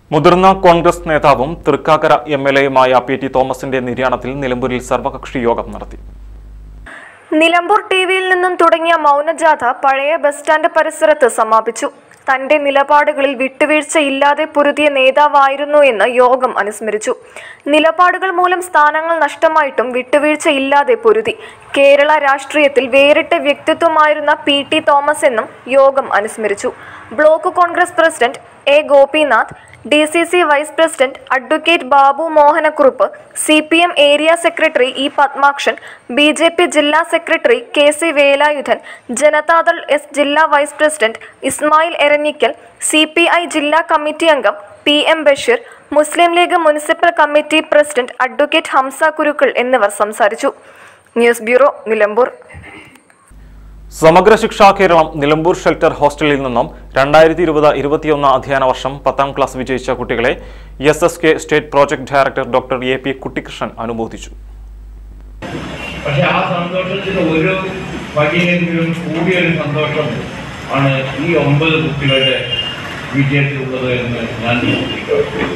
മുതിർന്ന കോൺഗ്രസ് നേതാവും Thrikkakara M L എയുമായ പി ടി തോമസിന്റെ നിര്യാണത്തിൽ നിലമ്പൂരിൽ സർവകക്ഷി യോഗം നടത്തി നിലമ്പൂർ ടി വിയിൽ നിന്നും തുടങ്ങിയ മൗനജാഥ പഴയ ബസ് സ്റ്റാൻഡ് പരിസരത്ത് സമാപിച്ചു തന്റെ നിലപാടുകളിൽ വിട്ടുവീഴ്ചയില്ലാതെ പൊരുതിയ നേതാവായിരുന്നു എന്ന് യോഗം അനുസ്മരിച്ചു നിലപാടുകൾ മൂലം സ്ഥാനങ്ങൾ നഷ്ടമായിട്ടും വിട്ടുവീഴ്ചയില്ലാതെ പൊരുതി കേരള രാഷ്ട്രീയത്തിൽ വേറിട്ട വ്യക്തിത്വമായിരുന്ന പി ടി തോമസ് എന്നും യോഗം അനുസ്മരിച്ചു block Congress president A Gopinath D C C vice president advocate Babu Mohanakurup C P M area secretary E Padmakshan B J P ജില്ലാ secretary K C Velayudhan Janata Dal S ജില്ലാ vice president Ismail Eranjikkal C P I ജില്ലാ കമ്മിറ്റി അംഗം P M Basheer Muslim League municipal committee president advocate Hamza Kurukkal എന്നിവർ സംസാരിച്ചു news bureau Nilambur സമഗ്ര ശിക്ഷാ Keralam Nilambur shelter ഹോസ്റ്റലിൽ നിന്നും രണ്ടായിരത്തി ഇരുപത് ഇരുപത്തിയൊന്ന് അധ്യയന വർഷം പത്താം ക്ലാസ് വിജയിച്ച കുട്ടികളെ S S K state project director doctor A P Kuttikrishnan അനുമോദിച്ചു പക്ഷെ ആ സന്തോഷത്തിന് ഒരു വഴിയെങ്കിലും കൂടിയൊരു സന്തോഷം ആണ് ഈ ഒമ്പത് കുട്ടികളുടെ വിജയത്തിലുള്ളത് എന്ന് ഞാൻ ചിന്തിക്കുന്നു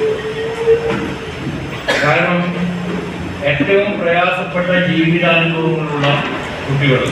കാരണം ഏറ്റവും പ്രയാസപ്പെട്ട ജീവിതാനുഭവങ്ങളുള്ള കുട്ടികൾ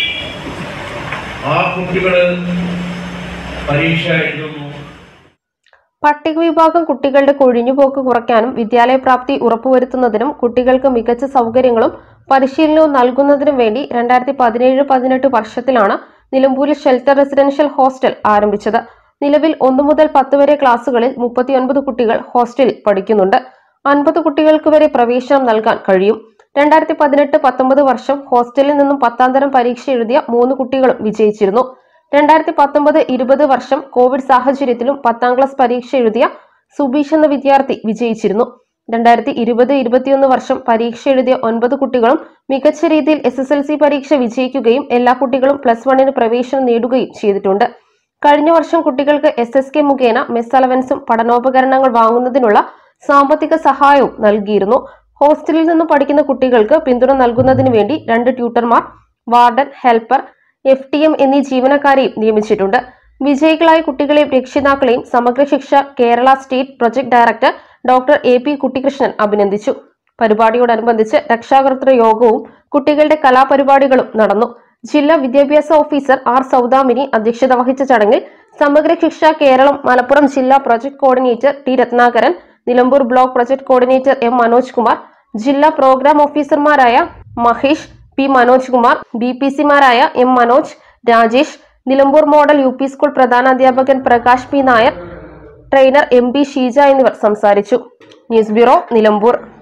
ആ കുട്ടികൾ പരീക്ഷ എഴുതുന്നു പട്ടിക വിഭാഗം കുട്ടികളുടെ കൊഴിഞ്ഞുപോക്ക് കുറയ്ക്കാനും വിദ്യാലയ പ്രാപ്തി ഉറപ്പുവരുത്തുന്നതിനും കുട്ടികൾക്ക് മികച്ച സൗകര്യങ്ങളും പരിശീലനവും നൽകുന്നതിനും വേണ്ടി രണ്ടായിരത്തി പതിനേഴ് പതിനെട്ട് വർഷത്തിലാണ് നിലമ്പൂരിൽ ഷെൽട്ടർ റെസിഡൻഷ്യൽ ഹോസ്റ്റൽ ആരംഭിച്ചത് നിലവിൽ ഒന്നു മുതൽ പത്ത് വരെ ക്ലാസുകളിൽ മുപ്പത്തിയൊൻപത് കുട്ടികൾ ഹോസ്റ്റലിൽ പഠിക്കുന്നുണ്ട് അൻപത് കുട്ടികൾക്ക് വരെ പ്രവേശനം നൽകാൻ കഴിയും രണ്ടായിരത്തി പതിനെട്ട് പത്തൊമ്പത് വർഷം ഹോസ്റ്റലിൽ നിന്നും പത്താം തരം പരീക്ഷ എഴുതിയ മൂന്ന് കുട്ടികളും വിജയിച്ചിരുന്നു രണ്ടായിരത്തി പത്തൊമ്പത് ഇരുപത് വർഷം കോവിഡ് സാഹചര്യത്തിലും പത്താം ക്ലാസ് പരീക്ഷ എഴുതിയ സുബീഷ് എന്ന വിദ്യാർത്ഥി വിജയിച്ചിരുന്നു രണ്ടായിരത്തി ഇരുപത് ഇരുപത്തിയൊന്ന് വർഷം പരീക്ഷ എഴുതിയ ഒൻപത് കുട്ടികളും മികച്ച രീതിയിൽ എസ് എസ് എൽ സി പരീക്ഷ വിജയിക്കുകയും എല്ലാ കുട്ടികളും പ്ലസ് വണ്ണിന് പ്രവേശനം നേടുകയും ചെയ്തിട്ടുണ്ട് കഴിഞ്ഞ വർഷം കുട്ടികൾക്ക് എസ് എസ് കെ മുഖേന മെസ് അലവൻസും പഠനോപകരണങ്ങൾ വാങ്ങുന്നതിനുള്ള സാമ്പത്തിക സഹായവും നൽകിയിരുന്നു ഹോസ്റ്റലിൽ നിന്ന് പഠിക്കുന്ന കുട്ടികൾക്ക് പിന്തുണ നൽകുന്നതിന് വേണ്ടി രണ്ട് ട്യൂട്ടർമാർ warden helper F T M എന്നീ ജീവനക്കാരെയും നിയമിച്ചിട്ടുണ്ട് വിജയികളായ കുട്ടികളെയും രക്ഷിതാക്കളെയും Samagra Shiksha Kerala state project director doctor A P Kuttikrishnan അഭിനന്ദിച്ചു പരിപാടിയോടനുബന്ധിച്ച് രക്ഷാകർതൃ യോഗവും കുട്ടികളുടെ കലാപരിപാടികളും നടന്നു ജില്ലാ വിദ്യാഭ്യാസ ഓഫീസർ ആർ സൗദാമിനി അധ്യക്ഷത വഹിച്ച ചടങ്ങിൽ സമഗ്ര ശിക്ഷ കേരളം മലപ്പുറം ജില്ലാ project coordinator T Ratnakaran Nilambur block project coordinator M Manoj Kumar ജില്ലാ പ്രോഗ്രാം ഓഫീസർമാരായ Mahesh P Manoj Kumar B P സിമാരായ M Manoj Rajesh Nilambur model U P school പ്രധാനാധ്യാപകൻ Prakash P Nair trainer M P Sheeja എന്നിവർ സംസാരിച്ചു ന്യൂസ് ബ്യൂറോ നിലമ്പൂർ